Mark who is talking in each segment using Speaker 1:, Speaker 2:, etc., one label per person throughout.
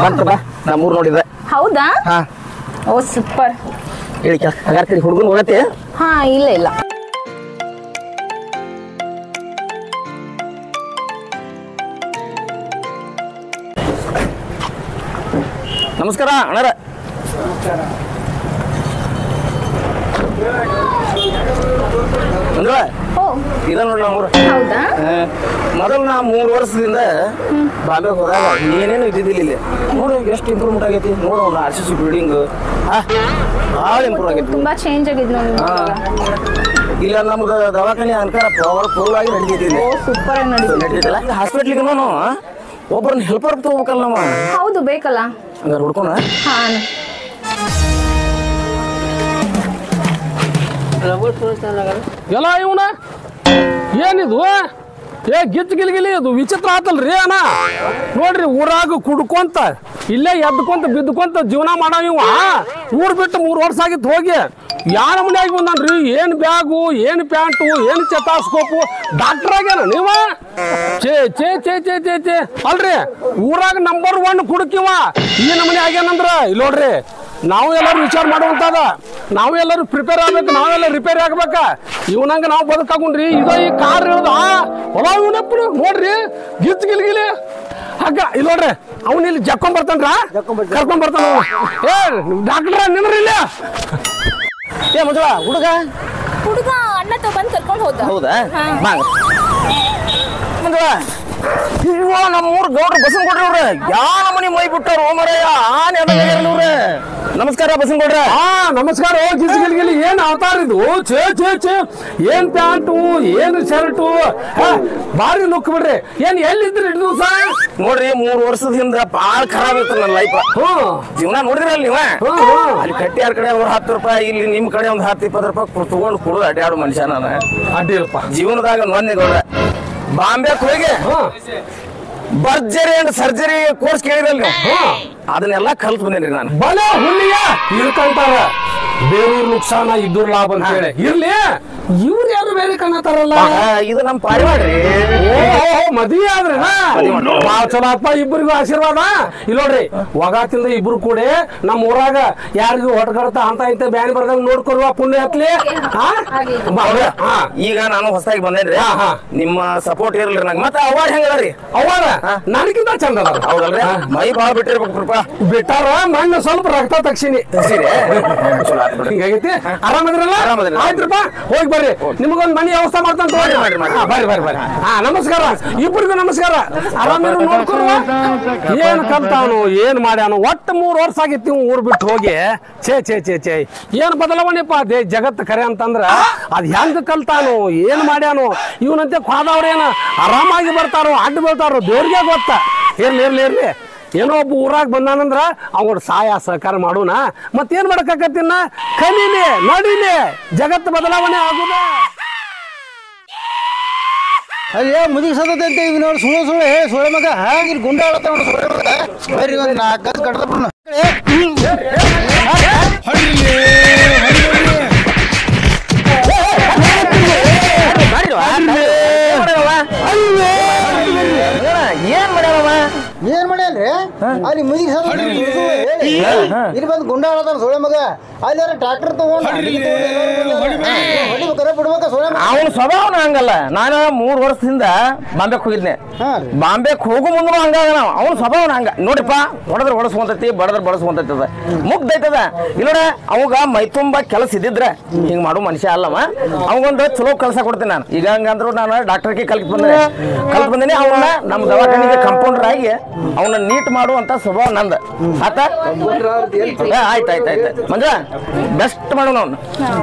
Speaker 1: ಬಂತ ಬಾ ನಮ್ಮೂರ್ ನೋಡಿದ
Speaker 2: ಹೌದಾ
Speaker 1: ಹಾ
Speaker 2: ಓ ಸೂಪರ್
Speaker 1: ಹೇಳಿ ಹಗಾರ್ತೀನಿ ಹುಡುಗನ್ ಹೋಗತ್ತೆ
Speaker 2: ಹಾ ಇಲ್ಲ ಇಲ್ಲ
Speaker 1: ನಮಸ್ಕಾರ ಅಣ್ಣರ ಅಂದ್ರೆ
Speaker 2: ಓ
Speaker 1: ಇದ ನೋಡಿ ನಮ್ಮೂರು
Speaker 2: ಹೌದಾ
Speaker 1: ಮೊದಲು ನಾ ಮೂರು ವರ್ಷದಿಂದ ಬಾಂಬೆ ಹೋದಾಗ ಏನೇನು ಇದ್ದಿದ್ದಿಲ್ಲ ಇಲ್ಲಿ ನೋಡು ಎಷ್ಟು ಇಂಪ್ರೂವ್ಮೆಂಟ್ ಆಗೈತಿ ನೋಡು ಅವ್ನ ಆರ್ ಸಿ ಸಿ ಬಿಲ್ಡಿಂಗ್ ಭಾಳ ಇಂಪ್ರೂವ್ ಆಗೈತಿ
Speaker 2: ತುಂಬಾ ಚೇಂಜ್ ಆಗಿದ್ ನೋಡಿ
Speaker 1: ಹಾ. ಇಲ್ಲ ನಮ್ದು ದವಾಖಾನೆ ಅನ್ಕಾರ ಪವರ್ ಫುಲ್ ಆಗಿ ನಡೀತೈತಿ ಇಲ್ಲಿ
Speaker 2: ಓ ಸೂಪರ್ ಆಗಿ ನಡೀತು
Speaker 1: ನಡೀತೈತಿಲ್ಲ ಹಾಸ್ಪಿಟ್ಲಿಗೆ ನಾವು ಒಬ್ಬರನ್ನ ಹೆಲ್ಪರ್ ತಗೋಬೇಕಲ್ಲ ನಾವು
Speaker 2: ಹೌದು ಬೇಕಲ್ಲ
Speaker 1: ಹಂಗಾರೆ ಹುಡ್ಕೋಣ
Speaker 2: ಹಾ
Speaker 3: ಎಲ್ಲ ಇವನ ಏನಿದು ಏ ಗಿಚ್ಚ ಗಿಲ್ಗಿಲಿ ಇದು ವಿಚಿತ್ರ ಆತಲ್ರಿ ಅಣ್ಣ ನೋಡ್ರಿ ಊರಾಗ ಕುಡ್ಕೊಂತ ಇಲ್ಲೇ ಎದ್ಕೊಂತ ಬಿದ್ಕೊಂತ ಜೀವನ ಮಾಡೋ ಇವ ಊರ್ ಬಿಟ್ಟು ಮೂರು ವರ್ಷ ಆಗಿತ್ತು ಹೋಗಿ ಯಾರ ಮನೆಯಾಗಿ ಬಂದನ್ರಿ ಏನ್ ಬ್ಯಾಗು ಏನ್ ಪ್ಯಾಂಟು ಏನ್ ಚತಾಸ್ಕೋಪು ಡಾಕ್ಟರ್ ಆಗ್ಯಾನ ನೀವ ಚೇ ಚೇ ಚೇ ಚೇ ಚೇ ಚೇ ಅಲ್ರಿ ಊರಾಗ ನಂಬರ್ ಒನ್ ಕುಡುಕಿವ ಈ ನಮನೆ ಆಗ್ಯಾನಂದ್ರ ಇಲ್ಲಿ ನೋಡ್ರಿ ನಾವು ಎಲ್ಲರೂ ವಿಚಾರ ಮಾಡುವಂತದ ನಾವು ಎಲ್ಲರೂ ಪ್ರಿಪೇರ್ ಆಗ್ಬೇಕು ನಾವೆಲ್ಲ ರಿಪೇರಿ ಆಗ್ಬೇಕ ಇವನಂಗ ನಾವು ಬದುಕಾಕೊಂಡ್ರಿ ಇದು ಈ ಕಾರ್ ಇಳ್ದ ಹೊಲ ಇವನಪ್ಪನು ನೋಡ್ರಿ ಗಿಚ್ ಗಿಲ್ಗಿಲಿ ಹಗ್ಗ ಇಲ್ಲಿ ನೋಡ್ರಿ ಅವನ್ ಇಲ್ಲಿ ಜಕ್ಕೊಂಡ್ ಬರ್ತಾನ್ರ ಕರ್ಕೊಂಡ್ ಬರ್ತಾನ ಅವ್ನು. ಏ ಡಾಕ್ಟ್ರ ನಿಂದ್ರಿ ಇಲ್ಲಿ
Speaker 1: ಏ ಮಂಜುಳ ಹುಡುಗ
Speaker 2: ಹುಡುಗ ಅಣ್ಣ ತ ಬಂದ್ ಕರ್ಕೊಂಡ್ ಹೋದ
Speaker 1: ಹೌದಾ
Speaker 2: ಹಾ.
Speaker 1: ಬಾ ಮಂಜುಳ ಇವ ನಮ್ಮ ಊರ್ ಗೌಡ್ರು ಬಸನ್ ಕೊಡ್ರಿ ಅವ್ರ ಯಾವ ಮನಿ ಮೈ ಬಿಟ್ಟಾರ ಓಮರಯ್ಯ ಆನೆ ಅದ ಇವ್ರೆ ನಮಸ್ಕಾರ ಬಸನ್ ಕೊಡ್ರ
Speaker 3: ಹಾ ನಮಸ್ಕಾರ ಓ ಗಿಚ್ ಗಿಲ್ಗಿಲಿ ಏನ್ ಅವತಾರ ಇದು ಛೇ ಛೇ ಛೇ ಏನ್ ಪ್ಯಾಂಟು ಏನ್ ಶರ್ಟು ಭಾರಿ ಲುಕ್ ಬಿಡ್ರಿ ಏನ್ ಎಲ್ಲಿದ್ರಿ ಇಷ್ಟು ದಿವಸ
Speaker 1: ನೋಡ್ರಿ ಮೂರ್ ವರ್ಷದಿಂದ ಬಾಳ ಖರಾಬ್ ಇತ್ತು ನನ್ನ ಲೈಫ್
Speaker 3: ಹ್ಮ್
Speaker 1: ಜೀವನ ನೋಡಿದ್ರಲ್ಲ ನೀವ
Speaker 3: ಹ್ಮ್, ಹ್ಮ್.
Speaker 1: ಅಲ್ಲಿ ಕಟ್ಟಿ ಯಾರ ಕಡೆ ಒಂದ್ ಹತ್ತು ರೂಪಾಯಿ ಇಲ್ಲಿ ನಿಮ್ ಕಡೆ ಒಂದ್ ಹತ್ತು ಇಪ್ಪತ್ತು ರೂಪಾಯಿ ಕೊಡ್- ತಗೊಂಡು ಕುಡಿದು ಅಡ್ಡಾಡು ಮನುಷ್ಯ ನಾನು
Speaker 3: ಅಡ್ಡಿಲ್ಲಪ್ಪ
Speaker 1: ಜೀವನದಾಗ ನೊನ್ನೆ ಗೌಡ ಬಾಂಬೆಕ್ ಹೋಗಿ
Speaker 3: ಹಾ
Speaker 1: ಬರ್ಜರಿ ಅಂಡ್ ಸರ್ಜರಿ ಕೋರ್ಸ್ ಕೇಳಿರಲ್ಲ ನೀವು
Speaker 3: ಹಾ
Speaker 1: ಅದನ್ನೆಲ್ಲ ಕಲ್ತ್ ಬಂದೇನ್ರಿ ನಾನು
Speaker 3: ಬಲ ಹುಲ್ಲಿಯ ಇಳ್ಕಂತಾರ ಬೇರೂರ್ ನುಕ್ಸಾನ ಇದ್ದೂರ್ ಲಾಭ ಅಂತ ಹೇಳಿ ಇರ್ಲಿ ಇವ್ರು ಯಾರು ಬೇರೆ ಕಾಣತಾರಲ್ಲ
Speaker 1: ಆ, ಇದು ನಮ್ ಪಾರಿವಾಡ್ರಿ
Speaker 3: ಓ ಮದ್ವಿ ಆದ್ರೇನ
Speaker 1: ಮದ್ವಿ ಮಾಡ್ರು.
Speaker 3: ಬಾಳ ಚಲೋ ಅಪ್ಪ ಇಬ್ಬರಿಗೂ ಆಶೀರ್ವಾದ ಇಲ್ಲಿ ನೋಡ್ರಿ ಒಗಾತಿಂದ ಇಬ್ರು ಕೂಡ ನಮ್ಮ ಊರಾಗ ಯಾರಿಗೂ ಹೊಟ್ಕಡ್ತ ಅಂತ ಇಂತ ಬ್ಯಾನ್ ಬರ್ದಂಗ್ ನೋಡ್ಕೊರುವ ಪುಣ್ಯ ಹತ್ಲಿ ಹಾ? ಬಾ, ಅವ್ರೆ. ಹಾ
Speaker 1: ಈಗ ನಾನು ಹೊಸದಾಗಿ ಬಂದೇನ್ರಿ
Speaker 3: ಹಾ, ಹಾ.
Speaker 1: ನಿಮ್ಮ ಸಪೋರ್ಟ್ ಇರ್ಲಿ ನಂಗೆ ಮತ್ತೆ ಅವಾರ್ಡ್ ಹೆಂಗದ್ರಿ
Speaker 3: ಅವರ ನನಗಿಂತ ಚಂದ ಅದಾರ.
Speaker 1: ಹೌದಲ್ರಿ
Speaker 3: ಹಾ.
Speaker 1: ಮೈ ಭಾಳ ಬಿಟ್ಟಿರ್ಬೇಕು ಕೃಪಾ
Speaker 3: ಬಿಟ್ಟಾರ ಮಣ್ಣು ಸ್ವಲ್ಪ ರಕ್ತ ತಕ್ಷಿಣಿ
Speaker 1: ಸೀರೆ ಚಲೋ ಆತ್ ಬಿಡ್ರಿ.
Speaker 3: ಹಿಂಗಾಗೈತಿ ಆರಾಮದ್ರಲ್ಲ
Speaker 1: ಆರಾಮದಿರಿ.
Speaker 3: ಆಯ್ತ್ರಪ್ಪ ಹೋಗಿ ಬರ್ರಿ ನಿಮಗೊಂದ್ ಮನಿ ವ್ಯವಸ್ಥೆ ಮಾಡ್ತಾನೆ ತಗೊಳ್ಳಿ
Speaker 1: ಮಾಡ್ರಿ, ಮಾಡ್ರಿ.
Speaker 3: ಹಾ, ಬರ್ರಿ ಬರ್ರಿ ಬರ್ರಿ ಹಾ ನಮಸ್ಕಾರ ಇಬ್ಬರಿಗೂ ನಮಸ್ಕಾರ ಆರಾಮಿರು ನೋಡ್ಕೊರುವ ಏನ್ ಕಲ್ತಾವನು ಏನ್ ಮಾಡ್ಯಾನು ಒಟ್ಟು ಮೂರ್ ವರ್ಷ ಆಗಿತ್ತು ನೀವು ಊರ್ ಬಿಟ್ಟು ಹೋಗಿ ಛೇ ಛೇ ಛೇ ಛೇ ಏನ್ ಬದಲಾವಣೆಪ್ಪ ದೇ ಜಗತ್ ಖರೆ ಅಂತಂದ್ರ ಅದ್ ಹೆಂಗ್ ಕಲ್ತಾನು ಏನ್ ಮಾಡ್ಯಾನು ಇವನಂತೆ ಕ್ವಾದವ್ರೇನ ಆರಾಮಾಗಿ ಬರ್ತಾರೋ ಅಡ್ಡ ಬೀಳ್ತಾರೋ ದೇವ್ರಿಗೆ ಗೊತ್ತ ಇರ್ಲಿ ಇರ್ಲಿ ಇರ್ಲಿ ಏನೋ ಒಬ್ಬ ಊರಾಗ ಬಂದಾನಂದ್ರ ಅವ್ರ ಸಹಾಯ ಸಹಕಾರ ಮಾಡೋಣ ಮತ್ತೇನ್ ಮಾಡಕ್ಕಾಕತ್ತಿನ ಕಲೀಲಿ ನಡೀಲಿ ಜಗತ್ತು ಬದಲಾವಣೆ ಆಗುದ
Speaker 4: ಅಯ್ಯೋ ಮುದಿಗೆ ಸದತೆ ಇವ್ ನೋಡಿ ಸುಳ್ಳು ಸುಳ್ಳು ಹೇ ಸುಳ್ಳು ಮಗ ಹಾಗೆ ಇಲ್ಲಿ ಗುಂಡ ಆಡತ್ತ ನೋಡಿ ಸುಳ್ಳು ಮಗ ಬರ್ರಿ ಒಂದು ನಾಲ್ಕು ಗಂಟೆ ಕಡ್ದಪ್ಪನ
Speaker 1: ಏನ್ ಮಾಡ್ಯಾವ
Speaker 4: ಏನ್ ಮಾಡ್ಯಾನ್ರಿ ಅಲ್ಲಿ ಮುದಿಗೆ ಸದತೆ ಇಲ್ಲಿ ಬಂದು ಗುಂಡ ಆಡತಾನ ಸುಳ್ಳು ಮಗ ಅಲ್ಲಿ ಟ್ರಾಕ್ಟರ್ ತಗೊಂಡು ಹೊಡಿಬೇಕಾರ ಬಿಡ್ಬೇಕ ಸುಳ್ಳು ಮಗ
Speaker 1: ಅವನ ಸ್ವಭಾವನ ಹಂಗಲ್ಲ ನಾನು ಮೂರ್ ವರ್ಷದಿಂದ ಬಾಂಬೆಕ್ ಹೋಗಿದ್ನೆ
Speaker 4: ಹಾ ರೀ
Speaker 1: ಬಾಂಬೆಕ್ ಹೋಗು ಮುಂದೆ ಹಂಗ ಅವನ ಸ್ವಭಾವನ ಹಂಗ ನೋಡಿಪ್ಪ ಹೊಡೆದ್ರ ಹೊಡಸ್ಕೊಂತೈತಿ ಬಡದ್ರ ಬಡಸ್ಕೊಂತೈತದ ಮುಗ್ಧ ಐತದ ಇಲ್ಲೋಡ ಅವಾಗ ಮೈ ತುಂಬಾ ಕೆಲಸ ಇದ್ದಿದ್ರ ಹಿಂಗ್ ಮಾಡು ಮನುಷ್ಯ ಅಲ್ಲವ ಅವಂಗೊಂದು ಚಲೋ ಕೆಲಸ ಕೊಡ್ತೀನಿ ನಾನು ಈಗ ಹಂಗಂದ್ರು ನಾನು ಡಾಕ್ಟರ್ಗೆ ಕಲ್ತ್ ಬಂದೆ ಕಲ್ತ್ ಬಂದಿನಿ ಅವನ್ನ ನಮ್ಮ ದವಾಖಾನಿಗೆ ಕಂಪೌಂಡರ್ ಆಗಿ ಅವನ್ನ ನೀಟ್ ಮಾಡುವಂತ ಸ್ವಭಾವ ನಂದ ಆತ ಏ, ಆಯ್ತ್ ಆಯ್ತ್ ಆಯ್ತ್ ಮಂಜ ಬೆಸ್ಟ್ ಮಾಡೋಣ ಅವ್ನು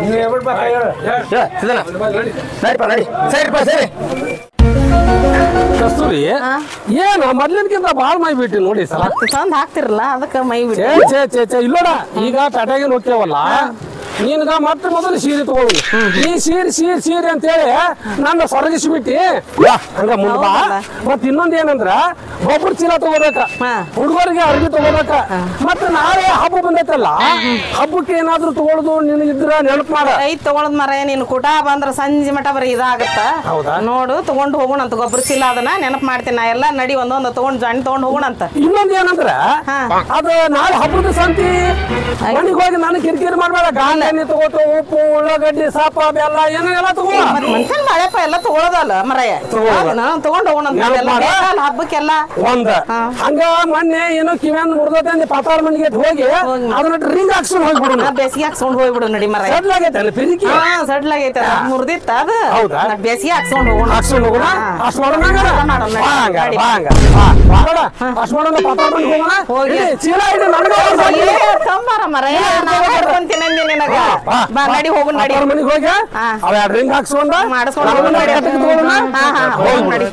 Speaker 1: ಸಿದನ ಸರಿಪ್ಪ ನಡಿ ಸರಿಪ್ಪ ಸರಿ
Speaker 3: ಕಸ್ತೂರಿ ಏನ ಮೊದ್ಲಿನ್ಕಿಂತ ಬಾಳ್ ಮೈ ಬಿಟ್ಟಿ ನೋಡಿ ಸಲ
Speaker 5: ತಂದ್ ಹಾಕ್ತಿರಲ್ಲ ಅದಕ್ಕ ಮೈ ಬಿಟ್ಟು
Speaker 3: ಛೇ ಛೇ ಛೇ ಛೇ ಇಲ್ಲೋಡ ಈಗ ಪೇಟೆಗೆ ಹೋಗ್ತೇವಲ್ಲ ನಿನ್ಗ ಮತ್ತೆ ಮೊದಲು ಸೀರೆ ತಗೊಳ್ಳಿ ಈ ಸೀರೆ ಸೀರೆ ಸೀರೆ ಅಂತೇಳಿ ನನ್ನ ಸೊರಗಿಸ್ಬಿಟ್ಟಿ ಹಂಗ ಮುಂದ್ ಬಾ ಮತ್ ಇನ್ನೊಂದ್ ಏನಂದ್ರ ಗೊಬ್ಬರ ಚೀಲ ತಗೋಬೇಕ
Speaker 5: ಹಾ.
Speaker 3: ಹುಡುಗರಿಗೆ ಅರ್ಬಿ ತಗೋಬೇಕ ಮತ್ತ ನಾಳೆ ಹಬ್ಬ ಬಂದೈತಲ್ಲ ಹಬ್ಬಕ್ಕೆ ಏನಾದ್ರೂ ತಗೊಳುದು ನಿನಗಿದ್ರ ನೆನಪು ಮಾಡ
Speaker 5: ಐತ್ ತಗೊಳದ್ ಮರ ನೀನು ಕುಟ ಬಂದ್ರ ಸಂಜೆ ಮಟ ಬರೀ ಇದಾಗತ್ತ
Speaker 3: ಹೌದಾ?
Speaker 5: ನೋಡು ತಗೊಂಡ್ ಹೋಗೋಣ ಅಂತ ಗೊಬ್ಬರ ಚೀಲ ಅದನ್ನ ನೆನಪು ಮಾಡ್ತೀನಿ ನಾ ಎಲ್ಲ ನಡಿ ಒಂದೊಂದು ತಗೊಂಡ್ ಜಾಣಿ ತಗೊಂಡ್ ಹೋಗೋಣ ಅಂತ
Speaker 3: ಇನ್ನೊಂದ್ ಏನಂದ್ರ
Speaker 5: ಹಾ.
Speaker 3: ಅದ ನಾಳೆ ಹಬ್ಬದ ಸಂತಿ ಮನೆಗೆ ಹೋಗಿ ನಾನು ಕಿರಿಕಿರಿ ಮಾಡ್ಬೇಡ ಗಾಂಧ ಎಣ್ಣೆ ತಗೋತು ಉಪ್ಪು ಉಳ್ಳಾಗಡ್ಡಿ ಸಾಪ ಬೆಲ್ಲ ಏನೋ ಎಲ್ಲ ತಗೋ
Speaker 5: ಮತ್ ಮನ್ಸನ್ ಬಾಳೆಪ್ಪ ಎಲ್ಲ ತಗೊಳೋದಲ್ಲ ಮರಯ್ಯ ನಾನು ತಗೊಂಡ್ ಹೋಗೋಣ ಅಂತ
Speaker 3: ನೆನಪ್
Speaker 5: ಎಲ್ಲ
Speaker 3: ಮಾಡ.
Speaker 5: ಬೇಕಲ್ಲ ಹಬ್ಬಕ್ಕೆಲ್ಲ
Speaker 3: ಒಂದ
Speaker 5: ಹಾ.
Speaker 3: ಹಂಗ ಮೊನ್ನೆ ಏನೋ ಕಿವ್ಯಾನ್ ಮುರ್ದತೆ ಅಂದ್ ಪಾತಾಳ ಮನೆಗೆ ಹೋಗಿ
Speaker 5: ಹೋಗಿ.
Speaker 3: ಅದನ್ನ ರಿಂಗ್ ಹಾಕ್ಸ್ಕೊಂಡು ಹೋಗ್ಬಿಡು
Speaker 5: ನಾ ಬೇಸಿಗೆ ಹಾಕ್ಸ್ಕೊಂಡ್ ಹೋಗ್ಬಿಡು ನಡಿ ಮರಯ್ಯ
Speaker 3: ಸಡ್ಲಾಗೈತೆ ಅಲ್ಲಿ ಪಿರಿಕಿ
Speaker 5: ಹಾ ಸಡ್ಲಾಗೈತೆ ಮುರ್ದಿತ್ತ ಅದು
Speaker 3: ಹೌದಾ?
Speaker 5: ನಾ ಬೇಸಿಗೆ ಹಾಕ್ಸ್ಕೊಂಡ್ ಹೋಗೋಣ
Speaker 3: ಹಾಕ್ಸ್ಕೊಂಡು ಹೋಗೋಣ
Speaker 5: ಹಾ.
Speaker 3: ಅಷ್ಟು ಮಾಡೋಣ ಹಂಗಾರ?
Speaker 5: ಮಾಡೋಣ, ಮಾಡೋಣ,
Speaker 3: ಬಾ ಹಂಗಾರ,
Speaker 5: ನಡಿ.
Speaker 3: ಬಾ ಹಂಗಾರ, ಬಾ. ಬಾ ನೋಡ, ಅಷ್ಟು ಮಾಡೋಣ ಪಾತಾಳ ಮನೆಗೆ ಹೋಗೋಣ
Speaker 5: ಹೋಗಿ.
Speaker 3: ಇಲ್ಲಿ ಚೀಲ ಇದೆ ನನಗೆ ಒಂದು ಸಾಕು.
Speaker 5: ಏ, ತಂಬಾರ ಮರಯ್ಯ ನಾ ಮಾಡ್ಕೊಂತೀನಿ ಅಂದೆ ನಿನಗ
Speaker 3: ಬಾ,
Speaker 5: ಬಾ ನಡಿ ಹೋಗೋಣ ನಡಿ
Speaker 3: ಪಾತಾಳ ಮನೆಗೆ ಹೋಗಿ
Speaker 5: ಹಾ.
Speaker 3: ಅವ ಎರಡು ರಿಂಗ್ ಹಾಕ್ಸ್ಕೊಂಡ
Speaker 5: ಮಾಡಿಸ್ಕೊಂಡು
Speaker 3: ನಾವು
Speaker 5: ಹೋಗೋಣ ನಡಿ.
Speaker 3: ಕಟ್ಟಿಗೆ ತಗೊಳ್ಳೋಣ.
Speaker 5: ಹಾ, ಹಾ, ಹೋಗೋಣ ನಡಿ.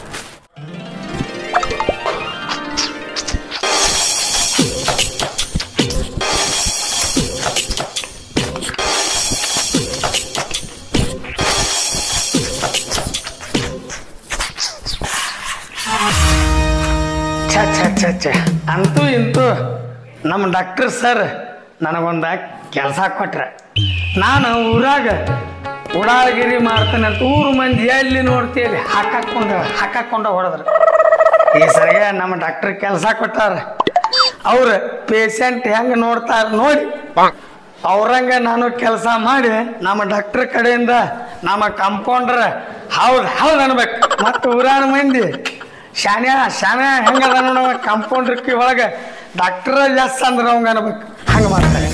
Speaker 6: ಛ ಛ ಛ ಛ ಅಂತೂ ಇಂತೂ ನಮ್ಮ ಡಾಕ್ಟರ್ ಸರ್ ನನಗೊಂದು ಕೆಲಸ ಕೊಟ್ರೆ ನಾನು ಊರಾಗ ಉಡಾಳಗಿರಿ ಮಾಡ್ತೇನೆ ಅಂತ ಊರು ಮಂದಿ ಎಲ್ಲಿ ನೋಡ್ತೀವಿ ಹಾಕಾಕೊಂಡು ಹಾಕಾಕೊಂಡು ಹೊಡೆದ್ರು ಈ ಸರಿಗೆ ನಮ್ಮ ಡಾಕ್ಟರ್ ಕೆಲಸ ಕೊಟ್ಟಾರ ಅವ್ರ ಪೇಷಂಟ್ ಹೆಂಗೆ ನೋಡ್ತಾರ ನೋಡಿ ಅವ್ರಂಗ ನಾನು ಕೆಲಸ ಮಾಡಿ ನಮ್ಮ ಡಾಕ್ಟರ್ ಕಡೆಯಿಂದ ನಮ್ಮ ಕಂಪೌಂಡ್ರ ಹೌದು ಹೌದು ಅನ್ಬೇಕು ಮತ್ತು ಊರಾಣ ಮಂದಿ ಶಾನ್ಯ ಶಾನ್ಯ ಹೆಂಗದ ನೋಡ ಕಂಪೌಂಡ್ರಕ್ಕೆ ಒಳಗೆ ಡಾಕ್ಟರ್ ಎಸ್ ಅಂದ್ರೆ ಅವಂಗ ಅನ್ಬೇಕು ಹಂಗೆ ಮಾಡ್ತಾರೆ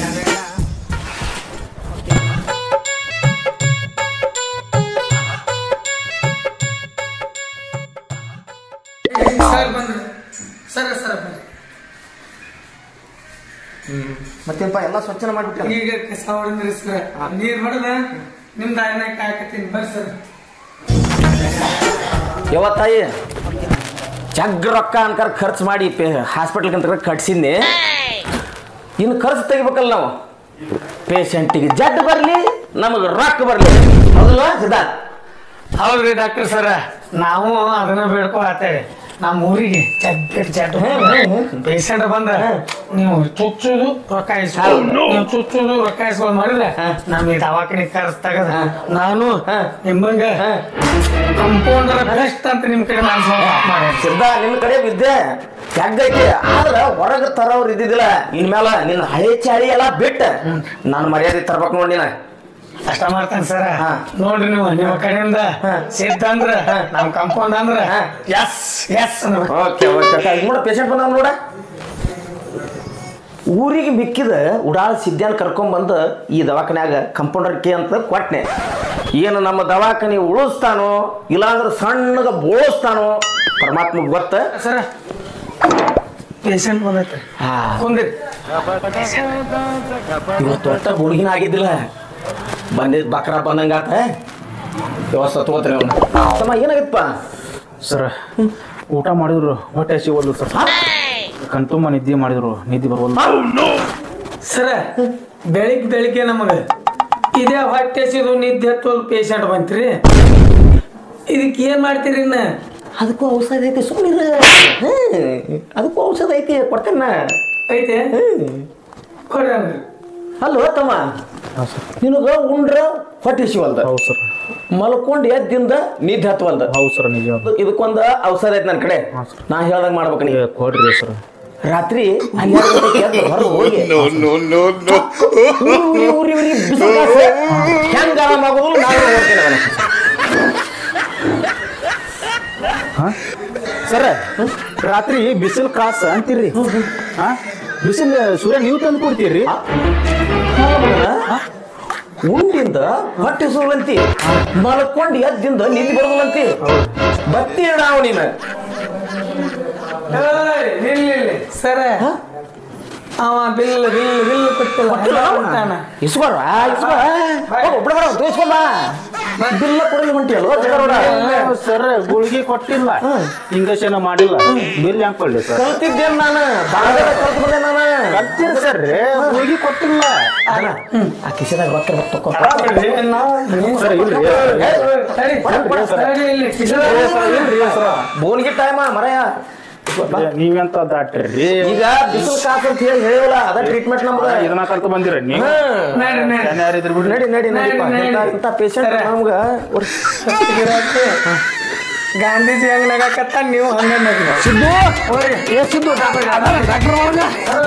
Speaker 6: ಸರ್ ಬಂದ್ರಿ ಸರ್ ಸರ್ ಬಂದ್ರಿ
Speaker 1: ಮತ್ತೇನಪ್ಪ ಎಲ್ಲ ಸ್ವಚ್ಛನ ಮಾಡ್ಬಿಟ್ಟ
Speaker 6: ಈಗ ಕಸ ಹೊಡೆದ್ರಿ ಸರ್ ನೀರ್ ಹೊಡೆದ ನಿಮ್ದು ಆಯ್ನ ಕಾಯಕತ್ತೀನಿ ಬರ್ರಿ ಸರ್
Speaker 1: ಯಾವ ತಾಯಿ ಜಗ್ ರೊಕ್ಕ ಅನ್ಕರ್ ಖರ್ಚು ಮಾಡಿ ಹಾಸ್ಪಿಟಲ್ಗೆ ಅಂತ ಕಟ್ಸಿದ್ನಿ ಇನ್ನು ಖರ್ಚು ತೆಗಿಬೇಕಲ್ಲ ನಾವು ಪೇಷಂಟಿಗೆ ಜಡ್ ಬರಲಿ ನಮಗೆ ರೊಕ್ಕ ಬರಲಿ ಹೌದಲ್ವಾ ಸಿದ್ಧಾರ್ಥ್
Speaker 6: ಹೌದ್ರಿ ಡಾಕ್ಟರ್ ಸರ ನಾವು ಅದನ್ನ ಬೇಡ್ಕೊಳತ್ತೇವೆ ನಮ್ಮ ಊರಿಗೆ ಚಡ್ಡ ಚಡ್ಡ ಪೇಷಂಟ್ ಬಂದ ನೀವು ಚುಚ್ಚುದು ರೊಕ್ಕ ಇಸ್ಕೊಳ್ಳಿ ನೀವು ಚುಚ್ಚುದು ರೊಕ್ಕ ಇಸ್ಕೊಳ್ಳಿ ಮಾಡಿದ್ರೆ ನಮಗೆ ದವಾಖಾನೆ ಖರ್ಚು ತೆಗದ ನಾನು ನಿಮ್ಮಂಗ ಕಂಪೌಂಡರ್ ಬೆಸ್ಟ್ ಅಂತ ನಿಮ್ ಕಡೆ ನಾನು ಮಾಡಿ
Speaker 1: ಸಿದ್ಧ ನಿನ್ನ ಕಡೆ ವಿದ್ಯೆ ಜಗ್ಗೈತಿ ಆದ್ರೆ ಹೊರಗೆ ತರೋರು ಇದ್ದಿದ್ದಿಲ್ಲ ಇನ್ಮೇಲ ನಿನ್ನ ಹಳೆ ಚಾಳಿ ಎಲ್ಲ ಬಿಟ್ಟು ನಾನು ಮರ್ಯಾದೆ ತರ್ಬೇಕು ನೋಡಿ ನೀನು
Speaker 6: ಅಷ್ಟ ಮಾಡ್ತಾನೆ ಸರ
Speaker 1: ಹಾ.
Speaker 6: ನೋಡ್ರಿ ನೀವು ನಿಮ್ಮ ಕಡೆಯಿಂದ ಸಿದ್ಧ ಅಂದ್ರ ನಮ್ ಕಂಪೌಂಡ್ ಅಂದ್ರ ಎಸ್ ಎಸ್
Speaker 1: ಓಕೆ ಓಕೆ ನೋಡ ಪೇಷಂಟ್ ಬಂದ ನೋಡ ಊರಿಗೆ ಮಿಕ್ಕಿದ ಉಡಾಳ ಸಿದ್ಧಾನ್ ಕರ್ಕೊಂಬಂದು ಈ ದವಾಖಾನ್ಯಾಗ ಕಂಪೌಂಡರ್ ಕೆ ಅಂತ ಕೊಟ್ನೆ ಏನು ನಮ್ಮ ದವಾಖಾನೆ ಉಳಿಸ್ತಾನೋ ಇಲ್ಲಾಂದ್ರೆ ಸಣ್ಣಗ ಬೋಳಿಸ್ತಾನೋ ಪರಮಾತ್ಮ ಗೊತ್ತ
Speaker 6: ಸರ ಪೇಷಂಟ್ ಬಂದೈತೆ
Speaker 1: ಹಾ
Speaker 6: ಕುಂದಿರಿ
Speaker 1: ಇವತ್ತು ಒಟ್ಟ ಹುಡುಗಿನ ಆಗಿದ್ದಿಲ್ಲ ಬಂದಿದ್ ಬಕ್ರ ಬಂದಂಗಾತ ವ್ಯವಸ್ಥೆ ತಗೋತ್ರಿ ಅವನು ತಮ್ಮ ಏನಾಗಿತ್ತಪ್ಪ
Speaker 7: ಸರ್ ಊಟ ಮಾಡಿದ್ರು ಹೊಟ್ಟೆ ಸಿಗೋದು ಸರ್ ಕಣ್ತುಂಬ ನಿದ್ದೆ ಮಾಡಿದ್ರು ನಿದ್ದೆ ಬರೋಲ್ಲ
Speaker 6: ಸರ ಬೆಳಿಗ್ಗೆ ಬೆಳಿಗ್ಗೆ ನಮಗೆ ಇದೇ ಹೊಟ್ಟೆ ಸಿದು ನಿದ್ದೆ ಹತ್ತೋದು ಪೇಷಂಟ್ ಬಂತ್ರಿ ಇದಕ್ಕೆ ಏನ್ ಮಾಡ್ತೀರಿ ಇನ್ನ
Speaker 1: ಅದಕ್ಕೂ ಔಷಧ ಐತಿ ಸುಮ್ಮನೆ ಅದಕ್ಕೂ ಔಷಧ ಐತಿ ಕೊಡ್ತೇನ
Speaker 6: ಐತೆ ಕೊಡ್ರಿ ಹಂಗಾರೆ.
Speaker 1: ಅಲ್ವ ತಮ್ಮ ನಿನಗ ಉಂಡ್ರ ಹೊಟ್ಟೆ ಸಿವಲ್ದ
Speaker 7: ಹೌದು ಸರ್
Speaker 1: ಮಲ್ಕೊಂಡು ಎದ್ದಿಂದ ನಿದ್ದೆ ಹತ್ತವಲ್ದ
Speaker 7: ಹೌದು ಸರ್ ನಿಜ
Speaker 1: ಇದಕ್ಕೊಂದು ಔಷಧ ಐತಿ ನನ್ನ ಕಡೆ ನಾ ಹೇಳ್ದಂಗ ಮಾಡ್ಬೇಕು ನೀ
Speaker 7: ಏ, ಕೊಡ್ರಿ ಸರ್
Speaker 1: ರಾತ್ರಿ ಹನ್ನೆರಡು ಗಂಟೆಗೆ ಎದ್ದು ಹೊರಗೆ ಹೋಗಿ ಊರಿ ಊರಿ ಊರಿ ಬಿಸಿಲು ಕಾಸು ಹೆಂಗ ಆರಾಮಾಗೋದು ನಾನು ನೋಡ್ತೀನಿ ಅವನ
Speaker 7: ಸರ್ ರಾತ್ರಿ ಬಿಸಿಲು ಕಾಸ ಅಂತೀರಿ ಹಾ ಬಿಸಿಲು ಸೂರ್ಯ ನೀವು ತಂದು ಕೊಡ್ತೀರಿ
Speaker 1: ಉಂಡಿಂದ ಹೊಟ್ಟೆ ಸುರುವಂತಿ ಮಲ್ಕೊಂಡು ಎದ್ದಿಂದ ನಿದ್ದೆ ಬರೋದಂತಿ ಬತ್ತಿ ನಾವು ನೀನು
Speaker 6: ಏಯ್, ನಿಲ್ಲಿ ನಿಲ್ಲಿ. ಸರ ಅವ ಬಿಲ್ ಬಿಲ್ ಬಿಲ್ ಕೊಟ್ಟಿಲ್ಲ ಕೊಟ್ಟಾನ.
Speaker 1: ಇಸ್ಕೊರ ಇಸ್ಕೊರ ಒಬ್ಬಳ ಬರ ತೋರಿಸ್ಕೊಂಬ ಬಿಲ್ಲ ಕೊಡಲಿ ಹೊಂಟಿಯಲ್ವ ಜಗರೋಡ
Speaker 7: ಸರ್ ಗುಳಿಗೆ ಕೊಟ್ಟಿಲ್ಲ ಇಂಜೆಕ್ಷನ್ ಮಾಡಿಲ್ಲ ಬಿಲ್ ಹೆಂಗ್ ಕೊಡ್ಲಿ ಸರ್
Speaker 1: ಕಲ್ತಿದ್ದೇನೆ ನಾನು ಬಾಳದ ಕಲ್ತು ಬಂದೆ ನಾನು
Speaker 7: ಕಲ್ತಿರಿ
Speaker 4: ಕೊಟ್ಟಾರ್ರಿ ಹೋಗಿ ಕೊಟ್ಟಿಲ್ಲ
Speaker 1: ಆ ಕಿಶದಾಗ ರೊಕ್ಕ ರೊಕ್ಕ ತಕೊ.
Speaker 4: ಸರ್ ಇಲ್ರಿ
Speaker 1: ಬೋನ್ಗಿ ಟೈಮ ಮರಯ
Speaker 4: ನೀವೆಂತ ದಾಟ್ರಿ
Speaker 1: ಈಗ ಬಿಸಿಲು ಕಾಸ ಅಂತ ಹೇಳಿ ಹೇಳಿವಲ್ಲ ಅದ ಟ್ರೀಟ್ಮೆಂಟ್ ನಮ್ಗ
Speaker 4: ಇದನ್ನ ಕಲ್ತು ಬಂದಿರ ನೀವು ಯಾರಿದ್ರು ಬಿಡ್ರಿ
Speaker 1: ನಡಿ ನಡಿ ನಡಿ ಇಂಥ ಪೇಷಂಟ್ ನಮ್ಗ
Speaker 6: ಗಾಂಧೀಜಿ ಹಂಗ ನಗಾಕತ್ತ ನೀವು ಹಂಗ ನಗಿ
Speaker 3: ಸಿದ್ದು ಏ ಸಿದ್ದು ಡಾಕ್ಟರ್ ಡಾಕ್ಟರ್ ಒಳಗ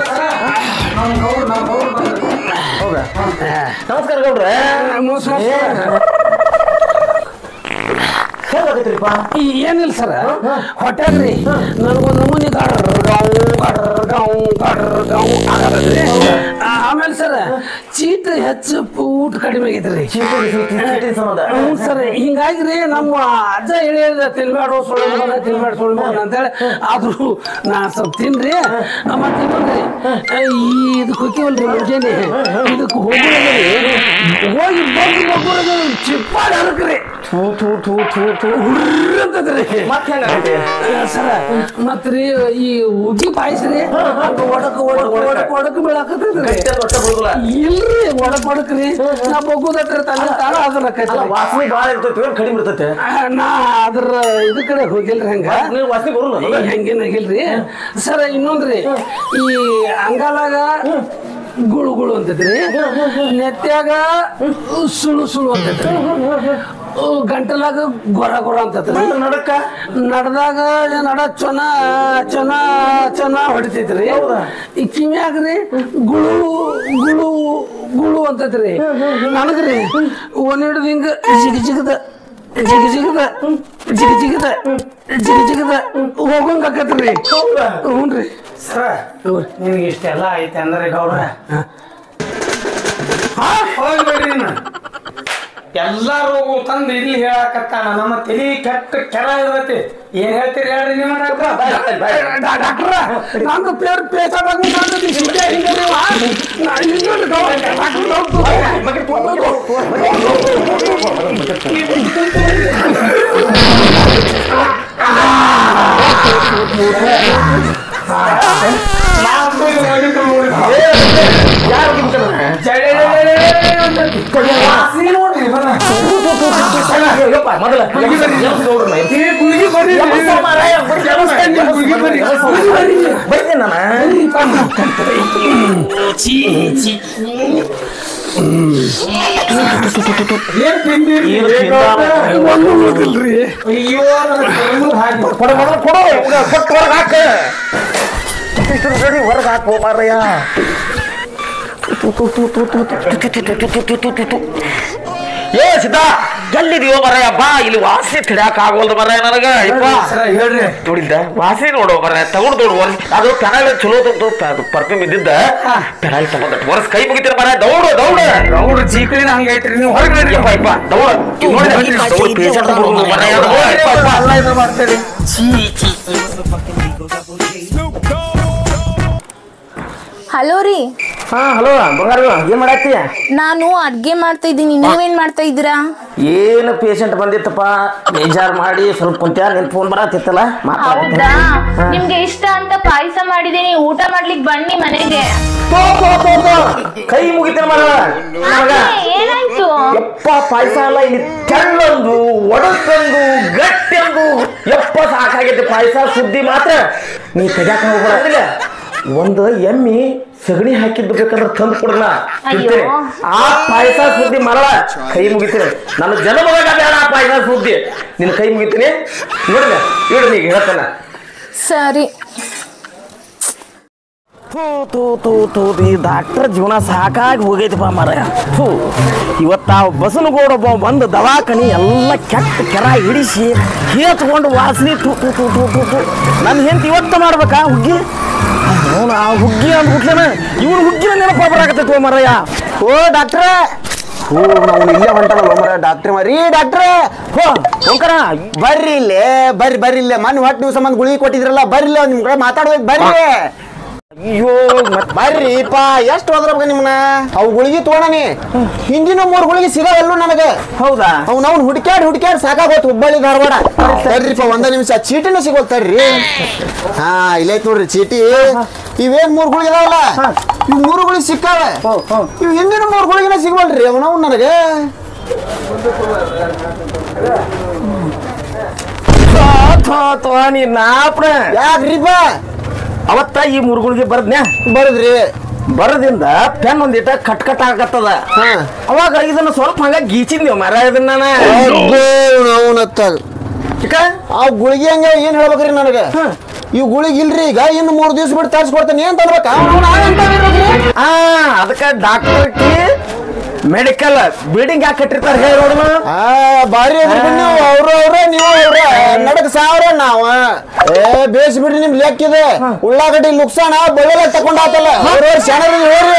Speaker 1: ನಮಸ್ಕಾರ ಗೌಡ್ರೆ ಹೇಗಾಗೈತ್ರಿಪ್ಪ
Speaker 3: ಏನಿಲ್ಲ ಸರ್ ಹೊಟ್ಯಾಗ್ರಿ ನನಗೊಂದು ನಮೂನಿ ಗಡ್ಗಾವ್ ಗಡ್ಗಾವ್ ಗಡ್ಗಾವ್ ಆಗದ್ರಿ ಆಮೇಲೆ ಸರ್ ಚೀಟ್ ಹೆಚ್ಚು ಊಟ ಕಡಿಮೆ ಆಗೈತ್ರಿ
Speaker 1: ಸಂಬಂಧ
Speaker 3: ಹ್ಞೂ ಸರ್ ಹಿಂಗಾಗಿ ರೀ ನಮ್ಮ ಅಜ್ಜ ಹೇಳಿ ಹೇಳಿದ ತಿನ್ಬೇಡ ಸುಳ್ಳು ಮಗನ ತಿನ್ಬೇಡ ಸುಳ್ಳು ಮಗನ ಅಂತೇಳಿ ಆದ್ರೂ ನಾ ಸ್ವಲ್ಪ ತಿನ್ರಿ ಮತ್ತೆ ಇನ್ನೊಂದ್ರಿ ಈ ಇದಕ್ಕೆ ಹೋಗ್ತೀವಲ್ರಿ ಮುಂಜಾನೆ ಇದಕ್ಕೆ ಹೋಗೋದ್ರಿ ಹೋಗಿ ಬಂದು ಮಗುರಿಗೆ ಚಿಪ್ಪಾಡಿ ಹರಕ್ರಿ
Speaker 1: ಥೂ ಥೂ ಥೂ ಥೂ ಥೂ
Speaker 3: ಅಂತದ್ರಿ
Speaker 1: ಮತ್ತೆ ಹೆಂಗಾಗೈತಿ
Speaker 3: ಸರ ಮತ್ರಿ ಈ ಉಗಿ ಪಾಯಸ್ರಿ ಒಡಕ್ ಒಡಕ್ ಒಡಕ್ ಒಡಕ್ ಬೀಳಾಕತ್ತೈತ್ರಿ
Speaker 1: ಗಟ್ಟಿ ಅಂತ ಒಟ್ಟ ಬಿಡುದಿಲ್ಲ.
Speaker 3: ಇಲ್ರಿ ಒಡಕ್ ಒಡಕ್ರಿ ನಾ ಬಗ್ಗುದಟ್ರಿ ತನ್ನ ತಾಳ ಅದನ್ನ
Speaker 1: ಅಲ್ಲ
Speaker 3: ಕೈತಲ್ಲ
Speaker 1: ವಾಸನೆ ಭಾಳ ಇರ್ತೈತಿ ಏನ್ ಕಡಿಮೆ ಇರ್ತೈತೆ
Speaker 3: ನಾ ಅದ್ರ ಇದ ಕಡೆ ಹೋಗಿಲ್ರಿ ಹಂಗ
Speaker 1: ನೀವು ವಾಸನೆ ಬರೋಲ್ಲ
Speaker 3: ಏ, ಹಂಗೇನಾಗಿಲ್ರಿ ಸರ್ ಇನ್ನೊಂದ್ರಿ ಈ ಅಂಗಾಲಾಗ ಗುಳು ಗುಳು ಅಂತೈತ್ರಿ ನೆತ್ಯಾಗ ಸುಳು ಸುಳು ಅಂತೈತ್ರಿ ಅಹ್, ಗಂಟಲಾಗ ಗೊರ ಗೊರ ಅಂತೈತ್ರಿ
Speaker 1: ನಡಕ್ಕ
Speaker 3: ನಡ್ದಾಗ ನಡ ಚೊನ ಚೊನ ಚೊನ ಹೊಡಿತೈತ್ರಿ ಈ ಕಿವ್ಯಾಗ್ರಿ ಗುಳು ಗುಳು ಗುಳು ಅಂತೈತ್ರಿ ನನಗ್ರಿ ಒಂದ್ ಹಿಡ್ದು ಹಿಂಗ ಜಿಗ್ ಜಿಗದ ಜಿಗ್ ಜಿಗದ ಜಿಗ್ ಜಿಗದ ಜಿಗ್ ಜಿಗದ ಹೋಗಂಗ ಆಕತ್ರಿ ಹ್ಞೂನ್ರಿ
Speaker 6: ಸರ್ ನಿಮ್ಗೆ ಇಷ್ಟೆಲ್ಲ ಐತೆ ಅಂದ್ರೆ ಗೌಡ್ರ ಹಾ ಹೋಗ್ಬೇಡ್ರಿ ಇನ್ನು. ಎಲ್ಲಾ ರೋಗ ತಂದು ಇಲ್ಲಿ ಹೇಳಕತ್ತಾನ ನಮ್ಮ ತಲಿ ಕೆಟ್ಟ ಕೆಲ ಇರತ್ತೆ ಏನ್ ಹೇಳ್ತೀರಿ ಹೇಳ್ರಿ ನಿಮ್ಮ
Speaker 3: ಡಾಕ್ಟ್ರ ನಂದು ಪೇರ್ ಪೇಷಂಟ್ ಆಗಿ ಸುದ್ದಿ ಹಿಂಗ ನೀವು ನಾ ಇನ್ನೊಂದು ಡಾಕ್ಟರ್
Speaker 1: ಯಪ್ಪ ಮೊದಲ ಬರ್ತೀನಿ ನಾನು ಏನು
Speaker 3: ಒಂದು ಉಳಿದಿಲ್ರಿ
Speaker 1: ಕೊಡು ಮೊದಲು ಕೊಡು ಇವ್ನ ಕೊಟ್ಟು ಹೊರಗೆ ಹಾಕ ಇಷ್ಟು ಸರಿ ಹೊರಗೆ ಹಾಕು ಮಾರಯ್ಯ ಏ ಸಿದ್ಧ ಎಲ್ಲಿದೀವೋ ಮರಯ್ಯ ಬಾ ಇಲ್ಲಿ ವಾಸನೆ ತಿಡ್ಯಾಕ ಆಗೋಲ್ದು ಮರಯ್ಯ ನನಗ ಯಪ್ಪ
Speaker 6: ಹೇಳ್ರಿ
Speaker 1: ನೋಡಿದ್ದ ವಾಸನೆ ನೋಡು ಮರ ತಗೊಂಡು ನೋಡು ಒಂದ್ ಅದು ಪೆನಾಲ್ ಚಲೋ ಪರ್ಫ್ಯೂಮ್ ಇದ್ದಿದ್ದ ಪೆನಾಲ್ ತಗೊಂಡ ವರ್ಷ ಕೈ ಮುಗಿತೀರ ಮರ ದೌಡು ದೌಡು
Speaker 6: ಗೌಡ್ರ ಚೀಕಳಿನ ಹಂಗೈತ್ರಿ ನೀವು ಹೊರಗೆ
Speaker 1: ಯಪ್ಪ ಯಪ್ಪ ದೌಡು ನೋಡಿ ದೌಡು ಪೇಷಂಟ್ ಮರಯ್ಯ ಅದು. ಯಪ್ಪ, ಯಪ್ಪ.
Speaker 6: ಎಲ್ಲ ಇದು ಮಾಡ್ತೀರಿ
Speaker 2: ಹಲೋ ರೀ
Speaker 1: ಹಾ ಹಲೋ ಬಂಗಾರ ಏನ್ ಮಾಡತ್ತಿ
Speaker 2: ನಾನು ಅಡ್ಗೆ ಮಾಡ್ತಾ ಇದ್ದೀನಿ ನೀವೇನ್ ಮಾಡ್ತಾ ಇದ್ದೀರಾ
Speaker 1: ಏನು ಪೇಷಂಟ್ ಬಂದಿತ್ತಪ್ಪ ಬೇಜಾರ್ ಮಾಡಿ ಸ್ವಲ್ಪ ಕುಂತ್ಯ ನಿನ್ ಫೋನ್ ಬರತ್ತಿತ್ತಲ್ಲ
Speaker 2: ಹೌದಾ ನಿಮ್ಗೆ ಇಷ್ಟ ಅಂತ ಪಾಯಸ ಮಾಡಿದೀನಿ ಊಟ ಮಾಡ್ಲಿಕ್ ಬನ್ನಿ ಮನೆಗೆ
Speaker 1: ಕೈ ಮುಗಿತೀನಿ ಮಗ ನನಗ
Speaker 2: ಏನಾಯ್ತು
Speaker 1: ಯಪ್ಪ ಪಾಯಸ ಅಲ್ಲ ಇಲ್ಲಿ ತೆಳ್ಳೊಂದು ಒಡಕಂದು ಗಟ್ಟೆಂದು ಯಪ್ಪ ಸಾಕಾಗೈತಿ ಪಾಯಸ ಸುದ್ದಿ ಮಾತ್ರ ನೀ ತೆಗ್ಯಾಕ ಹೋಗ್ಬೇಡ ಒಂದು ಎಮ್ಮಿ ಸಗಣಿ ಹಾಕಿದ್ದು ಬೇಕಂದ್ರೆ ತಂದು ಕೊಡಲ್ಲ ತಿಂತೇನೆ ಆ ಪಾಯಸ ಸುದ್ದಿ ಮರಳ ಕೈ ಮುಗಿತೀನಿ ನನ್ನ ಜನ್ಮದಾಗ ಬೇಡ ಆ ಪಾಯಸ ಸುದ್ದಿ ನಿನ್ನ ಕೈ ಮುಗಿತೀನಿ ನೋಡಿಲ್ಲ ಇಡು ನೀಗ ಹೇಳ್ತಾನ
Speaker 2: ಸರಿ
Speaker 1: ಥೂ ಥೂ ಥೂ ಥೂ ಈ ಡಾಕ್ಟರ್ ಜೀವನ ಸಾಕಾಗಿ ಹೋಗೈತಿಪ್ಪ ಮಾರಾಯ ಥೂ ಇವತ್ತ ಆ ಬಸನಗೌಡ ಒಬ್ಬ ಬಂದು ದವಾಖಾನಿ ಎಲ್ಲ ಕೆಟ್ಟ ಕೆರ ಹಿಡಿಸಿ ಹೇತ್ಕೊಂಡು ವಾಸನೆ ಥೂ ಥೂ ಥೂ ಥೂ ಥೂ ಥೂ ನನ್ನ ಹೆಂತ ಇವತ್ತ ಮಾಡ್ಬೇಕಾ ಹುಗ್ಗಿ ಅವನು ಆ ಹುಗ್ಗಿ ಅಂದ್ಬಿಟ್ಲೇನ ಇವನು ಹುಗ್ಗಿನ ನೆನಪ ಬರಾಕತ್ತೈತಿ ಮಾರಾಯ ಓ ಡಾಕ್ಟ್ರ ಹೋ ನಾವು ಇಲ್ಲೇ ಹೊಂಟಲ್ಲ ಮರ ಡಾಕ್ಟ್ರ್ ಮರಿ ಡಾಕ್ಟ್ರೇ ಹೋ ಓಂಕರ
Speaker 4: ಬರ್ರಿ ಇಲ್ಲೇ ಬರ್ರಿ ಬರ್ರಿ ಇಲ್ಲೇ ಮನ್ ಹೊಟ್ಟೆ ನೀವು ಸಂಬಂಧ ಗುಳಿಗೆ ಕೊಟ್ಟಿದ್ರಲ್ಲ ಬರ್ರಿ ಇಲ್ಲೇ ನಿಮ್ ಕಡೆ ಮಾತಾಡ್ಬೇಕು ಬರ್ರಿ
Speaker 1: ಅಯ್ಯೋ ಮತ್
Speaker 8: ಬರ್ರಿಪ್ಪ ಎಷ್ಟು ಹೋದ್ರಪ್ಪ ನಿಮ್ಮನ್ನ ಅವು ಗುಳಿಗೆ ತೋಣನಿ ಹಿಂದಿನ ಮೂರು ಗುಳಿಗೆ ಸಿಗವಲ್ಲು ನನಗೆ
Speaker 1: ಹೌದಾ
Speaker 8: ಅವ್ನ ಅವ್ನು ಹುಡ್ಕ್ಯಾಡ್ ಹುಡ್ಕ್ಯಾಡ್ ಸಾಕಾಗೋತು ಹುಬ್ಬಳ್ಳಿ ಧಾರವಾಡ ತಡ್ರಿಪ್ಪ ಒಂದ ನಿಮಿಷ ಚೀಟಿನೂ ಸಿಗೋಲ್ ತಡ್ರಿ ಹಾ ಇಲ್ಲೈತ್ ನೋಡ್ರಿ ಚೀಟಿ ಇವೇನ್ ಮೂರ್ ಗುಳಿಗೆ ಇದಾವಲ್ಲ ಇವ್ ಮೂರು ಗುಳಿಗೆ ಸಿಕ್ಕಾವೆ ಇವ್ ಹಿಂದಿನ ಮೂರು ಗುಳಿಗೆನ ಸಿಗವಲ್ರಿ ಅವನವ್ ನನಗೆ
Speaker 1: ಥೋ, ಥೋ, ಥೋ, ನೀ ನಾಪ್ರ
Speaker 8: ಯಾಕ್ರಿಪ್ಪ
Speaker 1: ಅವತ್ತ ಈ ಮುರುಗುಳಿಗೆ ಬರದ್ನ್ಯಾ
Speaker 8: ಬರದ್ರಿ
Speaker 1: ಬರದಿಂದ ಪೆನ್ ಒಂದಿಟ ಕಟ್ ಕಟ್ ಆಗತ್ತದ
Speaker 8: ಹಾ
Speaker 1: ಅವಾಗ ಇದನ್ನ ಸ್ವಲ್ಪ ಹಂಗ ಗೀಚಿದ್ವಿ ಮರ ಇದನ್ನ
Speaker 8: ಅವನತ್ತ
Speaker 1: ಚಿಕ್ಕ
Speaker 8: ಆ ಗುಳಿಗೆ ಹಂಗ ಏನ್ ಹೇಳ್ಬೇಕ್ರಿ ನನಗೆ ಈ ಗುಳಿಗೆ ಇಲ್ರಿ ಈಗ ಇನ್ನು ಮೂರ್ ದಿವ್ಸ ಬಿಟ್ಟು ತರಿಸ್ಕೊಡ್ತಾನೆ ಏನ್ ತರ್ಬೇಕ
Speaker 1: ಆ ಅದಕ್ಕ ಡಾಕ್ಟರ್ ಕಿ ಮೆಡಿಕಲ್ ಬಿಲ್ಡಿಂಗ್ ಯಾಕೆ ಕಟ್ಟಿರ್ತಾರ ಹೇಳಿ ನೋಡೋಣ
Speaker 8: ಆ ಬಾರಿ ಅದ್ರಿ ಬಿಡ್ ನೀವು ಅವ್ರ ಅವ್ರ ನೀವು ಅವ್ರ ನಡಕ್ ಸಾವಿರ ನಾವ ಏ ಬೇಸ್ ಬಿಡ್ರಿ ನಿಮ್ ಲೆಕ್ಕಿದೆ ಉಳ್ಳಾಗಡ್ಡಿ ಲುಕ್ಸಾಣ ಬೆಳ್ಳೆಲ್ಲ ತಕೊಂಡ್ ಆತಲ್ಲ ಅವ್ರ ಶಾಣ ಹೇಳ್ರಿ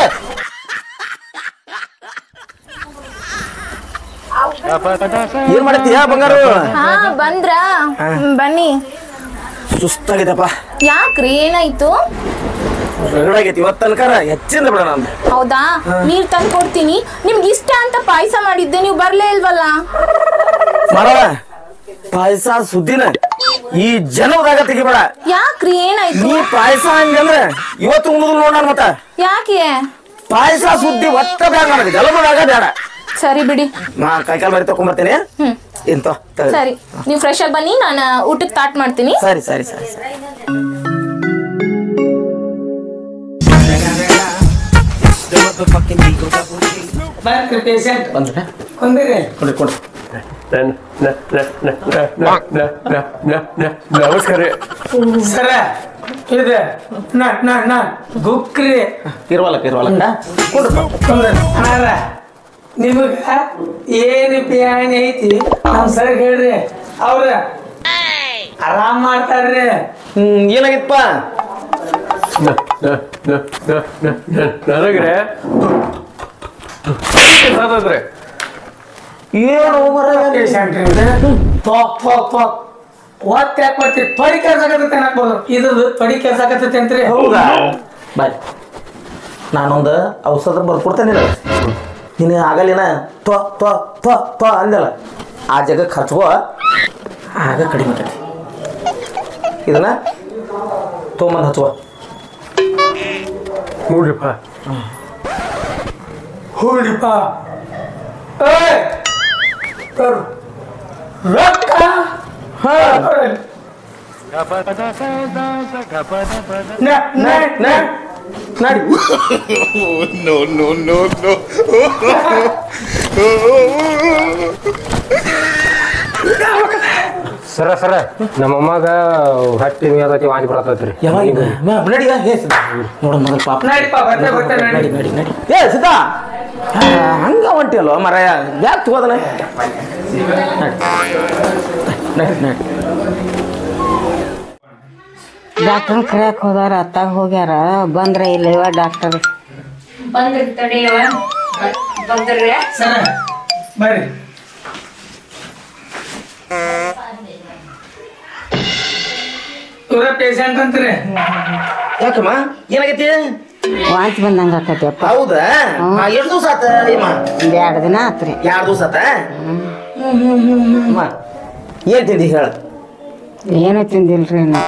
Speaker 1: ಏನ್ ಮಾಡತ್ತೀಯ ಬಂಗಾರು
Speaker 2: ಹಾ ಬಂದ್ರ ಬನ್ನಿ
Speaker 1: ಸುಸ್ತಾಗಿದೆಪ್ಪ
Speaker 2: ಯಾಕ್ರಿ ಏನಾಯ್ತು
Speaker 1: ರಗಡಾಗೈತಿ ಇವತ್ತು ತನಕ ಹೆಚ್ಚಿಂದ ಬಿಡ ನಂದು
Speaker 2: ಹೌದಾ ನೀರ್ ತಂದು ಕೊಡ್ತೀನಿ ನಿಮ್ಗೆ ಇಷ್ಟ ಅಂತ ಪಾಯಸ ಮಾಡಿದ್ದೆ ನೀವು ಬರ್ಲೇ ಇಲ್ವಲ್ಲ
Speaker 1: ಮರ ಪಾಯಸ ಸುದ್ದಿನ ಈ ಜನವದಾಗ ತೆಗಿಬೇಡ
Speaker 2: ಯಾಕ್ರಿ ಏನಾಯ್ತು
Speaker 1: ನೀ ಪಾಯಸ ಹಂಗಂದ್ರೆ ಇವತ್ತು ಉಳಿದು ನೋಡೋಣ ಮತ್ತ
Speaker 2: ಯಾಕೆ
Speaker 1: ಪಾಯಸ ಸುದ್ದಿ ಒಟ್ಟ ಬೇಡ ನನಗೆ ಜಲಮದಾಗ ಬೇಡ
Speaker 2: ಸರಿ ಬಿಡಿ
Speaker 1: ನಾ ಕೈಕಾಲ್ ಮರಿ ತಗೊಂಬರ್ತೇನೆ
Speaker 2: ಹ್ಮ್
Speaker 1: ಎಂತ
Speaker 2: ಸರಿ ನೀವು ಫ್ರೆಶ್ ಆಗಿ ಬನ್ನಿ ನಾನು ಊಟಕ್ಕೆ ಸ್ಟಾರ್ಟ್ ಮಾಡ್ತೀನಿ
Speaker 1: ಸರಿ ಸರಿ ಸರಿ ಸರಿ
Speaker 6: ಬರ್ರಿ ಪೇಷಂಟ್
Speaker 1: ಬಂದ್ರೆ
Speaker 6: ಬಂದಿರಿ
Speaker 1: ಕೊಡಿ ಕೊಡಿ
Speaker 3: ನಮಸ್ಕಾರ ರೀ
Speaker 6: ಸರ ಇದು ನ ನ ನ ಗುಕ್ರಿ
Speaker 1: ಇರ್ವಲ್ಲಕ್ಕ ಇರ್ವಲ್ಲಕ್ಕ
Speaker 6: ಹಾರ ನಿಮಗ ಏನು ಬ್ಯಾಣಿ ಐತಿ ನಮ್ ಸರ್ ಹೇಳ್ರಿ ಅವ್ರ ಆರಾಮ್ ಮಾಡ್ತಾರ್ರಿ
Speaker 1: ಹ್ಮ್ ಏನಾಗಿತ್ತಪ್ಪ
Speaker 3: ನನಗ್ರೆ ಸಾಕಾದ್ರಿ
Speaker 1: ಏನು ಮರ
Speaker 6: ಪೇಷಂಟ್ ತೊಪ್ ತೊಪ್ ತೊಪ್ ಒತ್ತ ಯಾಕೆ ಬರ್ತೀರಿ ತೊಡಿ ಕೆಲಸ ಆಗತ್ತೆ ಹಾಕ್ಬೋದು ಇದು ತೊಡಿ ಕೆಲಸ ಆಗತ್ತೆ ಅಂತ್ರಿ
Speaker 1: ಹೌದಾ ಬಾಯ್ ನಾನೊಂದು ಔಷಧ ಬರ್ಕೊಡ್ತೇನೆ ನಿನಗೆ ನೀನು ಆಗಲಿನ ತ್ವ ತ್ವ ತ್ವ ತ್ವ ಅಂದಲ್ಲ ಆ ಜಾಗಕ್ಕೆ ಹಚ್ಕೋ ಆಗ ಕಡಿಮೆ ಆಕೈತಿ ಇದನ್ನ ತೊಗೊಂಬಂದು ಹಚ್ಕೋ
Speaker 3: ನೋಡ್ರಿಪ್ಪ
Speaker 6: ಹೂಡಿಪ್ಪ ಏಯ್! ತರು. ರೊಕ್ಕ ಹಾ. ನ- ನ- ನ-
Speaker 1: ನಡಿ
Speaker 9: ಸರ ಸರ ನಮ್ಮ ಅಮ್ಮಗ ಹೊಟ್ಟಿ ಮೇದತಿ ವಾಂತಿ ಬರತೈತ್ರಿ
Speaker 1: ಯಾವಾಗ ನಡಿ ಹೇ ಸಿದ್ಧ ನೋಡ ಮೊದಲು ಪಾಪ
Speaker 6: ನಡಿಪ್ಪ, ಬರ್ತೆ, ಬರ್ತೆ, ನಡಿ.
Speaker 1: ನಡಿ ನಡಿ ನಡಿ ಏ ಸಿದ್ಧ ಆ, ಹಂಗ ಹೊಂಟಿಯಲ್ಲ ಮರ ಯಾಕೆ ತಗೋದನ ನಡಿ ನಡಿ
Speaker 10: ಡಾಕ್ಟರ್ ಕರೆಯಕ್ ಹೋದಾರ ಅತ್ತಾಗ ಹೋಗ್ಯಾರ ಬಂದ್ರ ಇಲ್ಲವ ಡಾಕ್ಟರ್
Speaker 6: ಸರ ಬರ್ರಿ ಇವ್ರ ಪೇಷಂಟ್ ಅಂತ್ರಿ
Speaker 1: ಯಾಕಮ್ಮ ಏನಾಗೈತಿ
Speaker 10: ವಾಂತಿ ಬಂದಂಗ ಆಕತಿಯಪ್ಪ
Speaker 1: ಹೌದಾ ಎಷ್ಟು ದಿವಸ ಆತ ಅಮ್ಮ
Speaker 10: ಒಂದ್ ಎರಡು ದಿನ ಆತ್ರಿ
Speaker 1: ಎರಡು ದಿವಸ ಆತ ಅಮ್ಮ ಏನ್ ತಿಂದಿ ಹೇಳ
Speaker 10: ಏನು ತಿಂದಿಲ್ರಿ ನಾ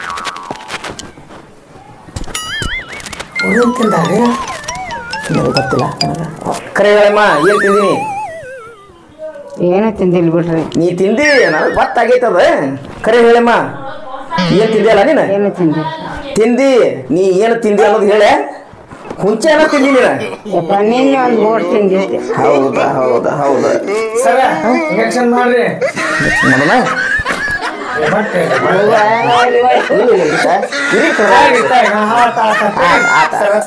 Speaker 1: ನನಗೆ ಗೊತ್ತಿಲ್ಲ ನನಗೆ ಕರೆ ಹೇಳಮ್ಮ ಏನ್ ತಿಂದಿನಿ
Speaker 10: ಏನು ತಿಂದಿಲ್ ಬಿಡ್ರಿ
Speaker 1: ನೀ ತಿಂದಿ ನನಗೆ ಗೊತ್ತಾಗೈತದ ಕರೆ ಹೇಳಮ್ಮ ಏನ್ ತಿಂದಿಯಲ್ಲ ನೀನು
Speaker 10: ಏನು ತಿಂದಿಲ್
Speaker 1: ತಿಂದಿ ನೀ ಏನು ತಿಂದಿ ಅನ್ನೋದು ಹೇಳೆ ಹುಂಚೆ ಏನೋ ತಿಂದಿ ನೀನು
Speaker 10: ಯಪ್ಪ ನಿನ್ನೆ ಒಂದ್ ಗೋಡ್ ತಿಂದಿದ್ದೆ
Speaker 1: ಹೌದಾ ಹೌದಾ ಹೌದಾ
Speaker 6: ಸರ ಇಂಜೆಕ್ಷನ್ ಮಾಡ್ರಿ
Speaker 1: ನೋಡೋಣ
Speaker 6: ಬಟ್ಟೆ
Speaker 1: ಇಲ್ಲ ಇಲ್ಲ ಇಲ್ಲ ಬಿಟ್ಟ. ಇರಿ ಕರೆ.
Speaker 6: ಆಯ್ತ್, ಆಯ್ತ್, ಆತ್, ಆತ್, ಆತ್.
Speaker 1: ಆತ್, ಆತ್.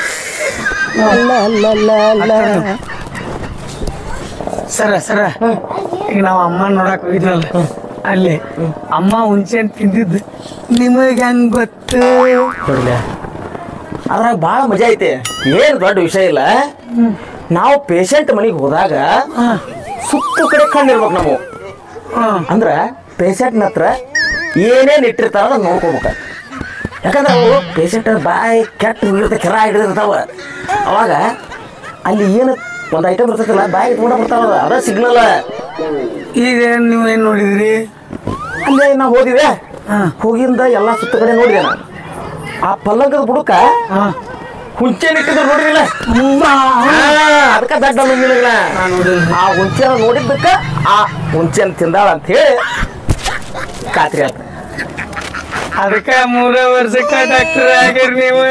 Speaker 6: ಸರ ಸರ ಈಗ ನಾವು ಅಮ್ಮ ನೋಡಕ್ ಹೋಗಿದ್ವಲ್ಲ ಅಲ್ಲಿ ಅಮ್ಮ ಹುಂಚೆ ಹಣ್ಣ್ ತಿಂದಿದ್ದು ನಿಮಗೆ ಹೆಂಗ್ ಗೊತ್ತು
Speaker 1: ನೋಡಿಲ್ಲ ಅದ್ರಾಗ ಭಾಳ ಮಜಾ ಐತೆ ಏನು ದೊಡ್ಡ ವಿಷಯ ಇಲ್ಲ ನಾವು ಪೇಷಂಟ್ ಮನೆಗೆ ಹೋದಾಗ ಸುತ್ತು ಕಡೆ ಕಣ್ಣಿರ್ಬೇಕು ನಾವು ಅಂದ್ರ ಪೇಷಂಟ್ನ ಹತ್ರ ಏನೇನ್ ಇಟ್ಟಿರ್ತಾರ ಅದನ್ನ ನೋಡ್ಕೋಬೇಕ ಯಾಕಂದ್ರೆ ಅವು ಪೇಷಂಟ್ ಬಾಯಿ ಕೆಟ್ಟ ಹಿಡಿದ ಕೆರ ಹಿಡಿದಿರ್ತಾವ ಅವಾಗ ಅಲ್ಲಿ ಏನು ಒಂದು ಐಟಮ್ ಇರ್ತೈತಲ್ಲ ಬಾಯಿ ಇಟ್ಕೊಂಡ ಬರ್ತಾವ ಅದ ಸಿಗ್ನಲ್
Speaker 6: ಈಗ ನೀವು ಏನ್ ನೋಡಿದ್ರಿ
Speaker 1: ಅಲ್ಲೇ ನಾ ಹೋದಿದೆ ಹೋಗಿಂದ ಎಲ್ಲ ಸುತ್ತ ಕಡೆ ನೋಡಿದೆ ನಾನು ಆ ಪಲ್ಲಂಗದ ಬುಡಕ ಹುಂಚೆನ್ ಇಟ್ಟಿದ್ರು ನೋಡಿದಿಲ್ಲ ಅದಕ್ಕೆ ದಡ್ಡ ಅನ್ನೋಂಗಿಲ್ಲ ಆ ಹುಂಚೆನ ನೋಡಿದ್ದಕ್ಕ ಆ ಹುಂಚೆನ್ ತಿಂದಾಳ ಅಂತ ಹೇಳಿ ಖಾತ್ರಿ ಆತ
Speaker 6: ಅದಕ್ಕ ಮೂರ ವರ್ಷಕ್ಕ ಡಾಕ್ಟರ್ ಆಗಿರ್ ನೀವು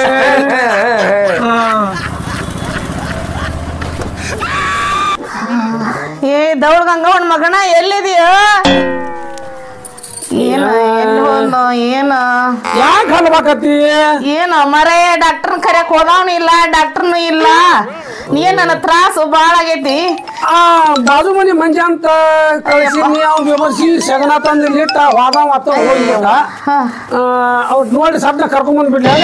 Speaker 5: ಏ ದೌಡ್ ಗಂಗವನ್ ಮಗನ ಎಲ್ಲಿದೀಯ ಏನ ಎಲ್ಲಿ ಹೋದ್ನೋ ಏನ
Speaker 3: ಯಾಕೆ ಅನ್ಬೇಕತ್ತಿ
Speaker 5: ಏನ ಮರೇ ಡಾಕ್ಟರ್ ಕರ್ಯಾಕ್ ಹೋದವನು ಇಲ್ಲ ಡಾಕ್ಟರ್ನು ಇಲ್ಲ ಏನ್ ನನ್ನ ತ್ರಾಸು ಬಾಳ ಆಗೈತಿ
Speaker 3: ಆ ಬಾಜು ಮನಿ ಮಂಜ ಅಂತ ಕಳಿಸಿ ಅವ್ನು ವಿಮರ್ಶಿ ಸಗನ ತಂದು ಇಟ್ಟ ವಾದ ಮತ್ತ ಹೋಗ್ಬಿಟ್ಟ ಅವ್ರು ನೋಡಿ ಸದ್ದ ಕರ್ಕೊಂಡ್ ಬಿಡ್ಲಿ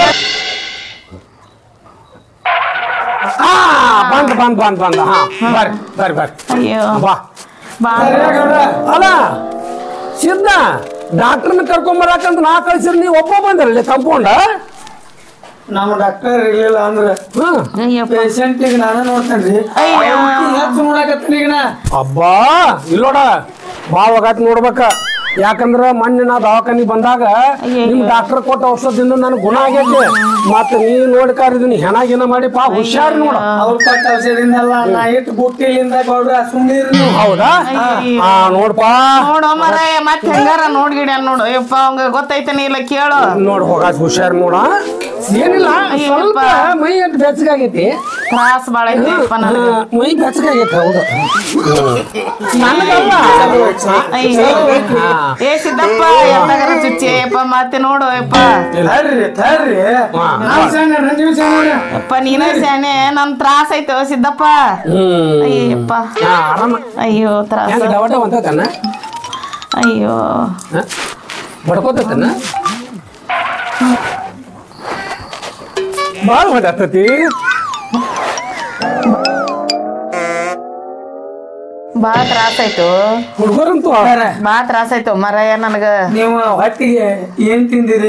Speaker 3: ಆ ಬಂದ್ ಬಂದ್ ಬಂದ್ ಬಂದ ಹಾ ಬರ್ರಿ ಬರ್ರಿ ಬರ್ರಿ
Speaker 5: ಅಯ್ಯೋ
Speaker 3: ಬಾ
Speaker 5: ಬಾಳ
Speaker 3: ಅಲ್ಲ ಸಿದ್ಧ ಡಾಕ್ಟರ್ನ ಕರ್ಕೊಂಡ್ ಬರಾಕಂತ ನಾ ಕಳ್ಸಿರ್ ನೀವು ಒಬ್ಬ ಬಂದ್ರಲ್ಲಿ ಕಂಪೌಂಡ
Speaker 6: ನಮ್ಮ ಡಾಕ್ಟರ್ ಇರ್ಲಿಲ್ಲ ಅಂದ್ರ
Speaker 5: ಅಯ್ಯಪ್ಪ
Speaker 6: ಪೇಷಂಟ್ ಈಗ ನಾನು ನೋಡ್ತೇನ್ರಿ
Speaker 5: ಅಯ್ಯೋ.
Speaker 6: ಹೆಚ್ಚು ನೋಡಕತ್ತೀನಿ ಈಗ ನಾ
Speaker 3: ಅಬ್ಬಾ ಇಲ್ಲೋಡ ಭಾಳ ಒಗಾತ್ ನೋಡ್ಬೇಕ ಯಾಕಂದ್ರ ಮೊನ್ನೆ ನಾ ದವಾಖಾನಿ ಬಂದಾಗ ನಿಮ್ ಡಾಕ್ಟರ್ ಕೊಟ್ಟ ಔಷಧದಿಂದ ನನ್ ಗುಣ ಆಗೈತೆ ಮತ್ತ ನೀ ನೋಡ್ಕಾರ ಇದನ್ನ ಹೆಣ ಗಿನ ಮಾಡಿ ಪಾ ಹುಷಾರ್ ನೋಡ
Speaker 6: ಅವ್ರ ಕೊಟ್ಟ ಔಷಧಿನೆಲ್ಲ ನಾ ಇಟ್ಟು ಬುಟ್ಟಿಲಿಂದ ಗೌಡ್ರ ಸುಮ್ಮನಿರಿ ನೀವು
Speaker 3: ಹೌದಾ ಆ ನೋಡ್ಪಾ
Speaker 5: ನೋಡು ಮರ ಮತ್ತೆ ಹೆಂಗಾರ ನೋಡ್ಗಿಡ್ಯಾನ ನೋಡು ಯಪ್ಪ ಅವಂಗ ಗೊತ್ತೈತೇನೆ ಇಲ್ಲ ಕೇಳು
Speaker 3: ನೋಡ್ ಹೋಗಾಕ್ ಹುಷಾರ್ ನೋಡ ಏನಿಲ್ಲ ಸ್ವಲ್ಪ ಮೈ ಅಂತ ಬೆಚ್ಚಗಾಗೈತಿ
Speaker 5: ತ್ರಾಸ್ ಬಾಳ ಐತಿಪ್ಪ ನನಗೆ
Speaker 3: ಆ, ಮೈ ಬೆಚ್ಚಗಾಗೈತಿ ಹೌದು ನನಗಲ್ಲ
Speaker 5: ಅಯ್ಯೋ. ಏ ಸಿದ್ದಪ್ಪ ಎಂತಾಗಾರ ಚುಚ್ಚಿ ಯಪ್ಪ ಮತ್ತೆ ನೋಡು ಯಪ್ಪ
Speaker 6: ತಡ್ರಿ ತಡ್ರಿ ನಾವ್ ಸಣ್ಣ ನೀವು ಸಣ್ಣ
Speaker 5: ಯಪ್ಪ ನೀನೇ ಸ್ಯಾನೆ ನನ್ ತ್ರಾಸ ಐತೋ ಸಿದ್ದಪ್ಪ
Speaker 3: ಹ್ಮ್
Speaker 5: ಅಯ್ಯಪ್ಪ
Speaker 3: ಆ, ಆರಾಮ
Speaker 5: ಅಯ್ಯೋ ತ್ರಾಸ
Speaker 3: ಹೆಂಗ ಡವಟ ಹೊಂತತನ
Speaker 5: ಅಯ್ಯೋ
Speaker 3: ಬಡ್ಕೋತನ ಭಾಳ ಹೊಡಾತತಿ
Speaker 5: ಬಾಳ ತ್ರಾಸ ಆಯ್ತು
Speaker 3: ಹುಡುಗರಂತೂ
Speaker 5: ಬಾಳ ತ್ರಾಸ ಆಯ್ತು ಮರಯ್ಯ ನನಗ
Speaker 6: ನೀವು ಹೊಟ್ಟಿಗೆ ಏನ್ ತಿಂದಿರಿ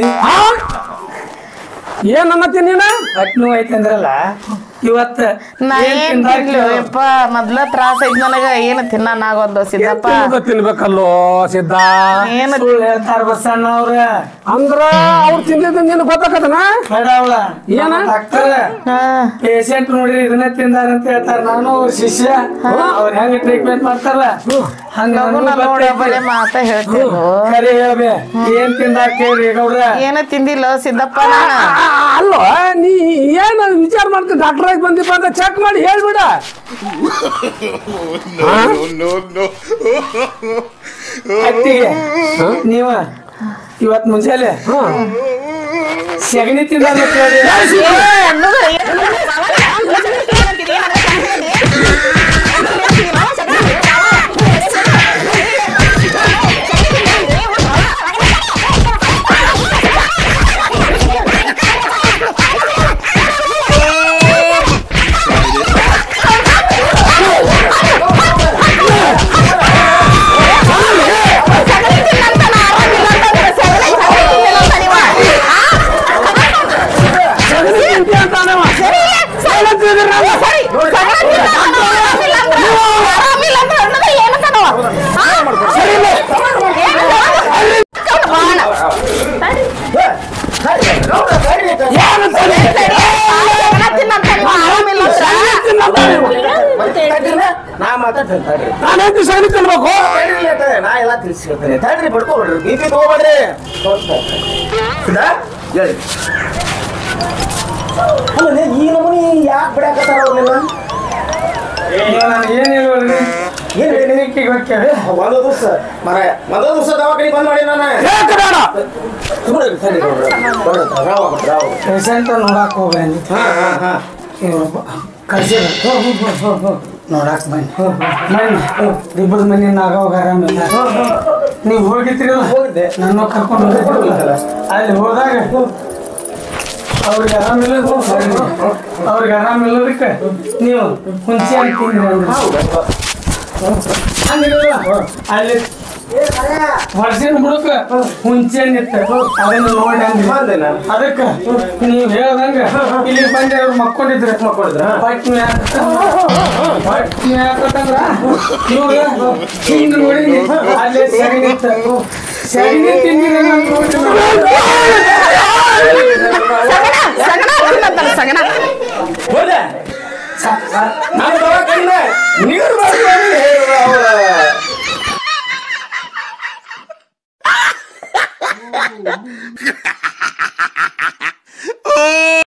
Speaker 3: ಏನ್ ಅನ್ನತ್ತೀನಿ ನೀನ
Speaker 6: ಹೊಟ್ಟೆ ನೋವು ಐತಂದ್ರಲ್ಲ ಇವತ್ತ
Speaker 5: ನಾ
Speaker 6: ಏನ್
Speaker 5: ಏನ್
Speaker 6: ತಿಂದಾಕ್
Speaker 5: ತಿನ್ಲಿ ಯಪ್ಪ ಮೊದ್ಲ ತ್ರಾಸ ಐತ್ ನನಗ ಏನು ತಿನ್ನಾನಾಗೋದು ಸಿದ್ದಪ್ಪ
Speaker 3: ತಿನ್ನೋದ ತಿನ್ಬೇಕಲ್ಲೋ ಸಿದ್ಧ
Speaker 5: ಏನು
Speaker 6: ಸುಳ್ಳು ಹೇಳ್ತಾರ ಬಸಣ್ಣ ಅವ್ರ
Speaker 3: ಅಂದ್ರ ಅವ್ರು ತಿಂದಿದ್ದ ನಿನ್ ಗೊತ್ತಾಕತನ
Speaker 6: ಬೇಡ ಅವಳ
Speaker 3: ಏನ?
Speaker 6: ಡಾಕ್ಟರ್
Speaker 5: ಹಾ
Speaker 6: ಪೇಷಂಟ್ ನೋಡ್ರಿ ಇದನ್ನ ತಿಂದಾರ ಅಂತ ಹೇಳ್ತಾರ ನಾನು ಅವ್ರ ಶಿಷ್ಯ ಅವ್ರ ಹೆಂಗ ಟ್ರೀಟ್ಮೆಂಟ್ ಮಾಡ್ತಾರಲ್ಲ ಹಂಗ
Speaker 5: ಲಗು
Speaker 6: ನನಗೂ
Speaker 5: ನೋಡ
Speaker 6: ಗೊತ್ತೈತಿ.
Speaker 5: ಬರೀ ಮಾತ ಹೇಳ್ತೇನೆ
Speaker 6: ಖರೆ ಹೇಳ್ಬೆ ಏನ್ ತಿಂದಾರ ಕೇಳ್ರಿ ಗೌಡ್ರ
Speaker 5: ಏನು ತಿಂದಿಲ್ಲ ಸಿದ್ದಪ್ಪ ನಾನ
Speaker 3: ಅಲ್ಲೋ ನೀ ಏನ್ ವಿಚಾರ ಮಾಡ್ತೀನಿ ಡಾಕ್ಟರ್ ಆಗಿ ಬಂದಿಪ್ಪ ಅಂತ ಚೆಕ್ ಮಾಡಿ ಹೇಳ್ಬಿಡ
Speaker 6: ಹತ್ತಿಗೆ ನೀವ ಇವತ್ ಮುಂಜಾನೆ ಸಗಣಿ ತಿಂದಾರ ಕೇಳ್ರಿ
Speaker 1: ನಾ ಮಾತಾಡ್ತೇನೆ ತಡ್ರಿ
Speaker 3: ನಾನೇಂತ ಸಗಣಿ ತಿನ್ಬೇಕು
Speaker 1: ತಡ್ರಿ ತಡ್ರಿ, ನಾ ಎಲ್ಲ ತಿಳಿಸಿ ಹೇಳ್ತೇನೆ ತಡ್ರಿ ಬಡ್ಕೊಬೇಡ್ರಿ ಬಿ ಪಿ ತಗೋಬೇಡ್ರಿ ಹೇಳಿ ಅಲ್ಲ ಲೇ, ಈ ನಮೂನಿ ಯಾಕೆ ಬಿಡಾಕತ್ತಾರ ಅವ್ರನ್ನೆಲ್ಲ
Speaker 6: ನಾನು ಏನ್ ಹೇಳ್ರಿ
Speaker 1: ಏನ್ ಹೇಳಿ
Speaker 6: ಕ್ಲಿನಿಕ್ಕಿಗೆ ಹೋಗ್ತೇವೆ
Speaker 1: ಒಂದು ದಿವಸ ಮರ ಒಂದು ದಿವಸ ದವಾಖಾನೆ ಬಂದ್ ಮಾಡಿ ನಾನು
Speaker 3: ಯಾಕೆ ಬೇಡ
Speaker 1: ಸುಮ್ಮನೆ ತಡ್ರಿ ಗೌಡ್ರೆ. ಗೌಡ್ರೆ, ರಾವ್ ಆಗ್ಬಿಟ್ರು, ರಾವ್ ಆಗ್ಬಿಟ್ರು.
Speaker 6: ಪೇಷಂಟ್ ನೋಡಕ್ ಹೋಗ್ಬೇಡಿ
Speaker 1: ಹಾ ಹಾ ಹಾ
Speaker 6: ಕಳ್ಸಿರ ನೋಡಕ್ ಬನ್ನಿ ಬನ್ನಿ ಇಬ್ಬರು ಮನೆ ನಾಗ ಹೋಗ ಆರಾಮಿಲ್ಲ ನೀವು ಹೋಗಿದ್ರಲ್ಲ
Speaker 1: ಹೋಗಿದ್ದೆ.
Speaker 6: ನನ್ನ ಕರ್ಕೊಂಡು ಹೋಗಿದ್ರಲ್ಲ ಅಲ್ಲಿ ಹೋದಾಗ ಅವ್ರಿಗೆ ಆರಾಮಿಲ್ಲ ಅವ್ರಿಗೆ ಆರಾಮಿಲ್ಲದಕ್ಕೆ ನೀವು ಹುಂಚೆ ಹಣ್ಣು ತಿಂದ್ರಿ ಅಂದ್ರು. ಹಂಗಿರಲ್ಲ ಅಲ್ಲಿ ವರ್ಷಿನ ಬುಡಕ ಹುಂಚೆ ನಿತ್ತ ಅದನ್ನ ನೋಡಿ ಅದಕ್ಕ ನೀವ್ ಹೇಳ್ದಂಗ ಇಲ್ಲಿ ಬಂದೆ ಅವ್ರು ಮಕ್ಕೊಂಡಿದ್ರ ಮಕ್ಕೊಂಡಿದ್ರ ಬಟ್ ಬಟ್ ಯಾಕಂದ್ರ ಇವಾಗ ಹಿಂಗ್ ನೋಡಿ ಅಲ್ಲೇ ಸರಿ ನಿತ್ತ ಸರಿ ತಿಂದಿರ
Speaker 5: ಸಗಣ ತಿನ್ನತ್ತಲ್ಲ ಸಗಣ
Speaker 1: ಹೋದೆ ನಾನು ದವಾಖಾನೆ ನೀರು ಬರ್ತಾನೆ ಹೇಳುವ ಅವಳ